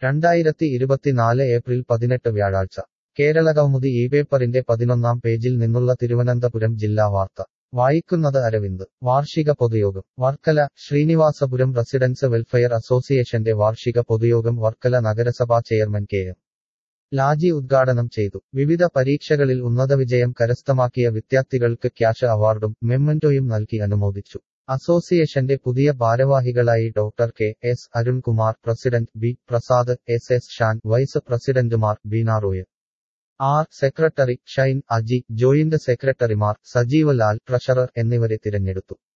രണ്ടായിരത്തി ഇരുപത്തിനാല് ഏപ്രിൽ പതിനെട്ട് വ്യാഴാഴ്ച കേരളകൗമുദി ഈ പേപ്പറിന്റെ പതിനൊന്നാം പേജിൽ നിന്നുള്ള തിരുവനന്തപുരം ജില്ലാ വാർത്ത വായിക്കുന്നത് അരവിന്ദ് വാർഷിക പൊതുയോഗം വർക്കല ശ്രീനിവാസപുരം റെസിഡൻസ് വെൽഫെയർ അസോസിയേഷന്റെ വാർഷിക പൊതുയോഗം വർക്കല നഗരസഭാ ചെയർമാൻ കെ എം ലാജി ഉദ്ഘാടനം ചെയ്തു വിവിധ പരീക്ഷകളിൽ ഉന്നതവിജയം കരസ്ഥമാക്കിയ വിദ്യാർത്ഥികൾക്ക് ക്യാഷ് അവാർഡും മെമ്മന്റോയും നൽകി അനുമോദിച്ചു അസോസിയേഷന്റെ പുതിയ ഭാരവാഹികളായി doctor K S Arunkumar president B Prasad S S Shan vice പ്രസിഡന്റുമാർ Beena Roy R secretary Shine Aji joint സെക്രട്ടറിമാർ സജീവ് ലാൽ ട്രഷറർ എന്നിവരെ തിരഞ്ഞെടുത്തു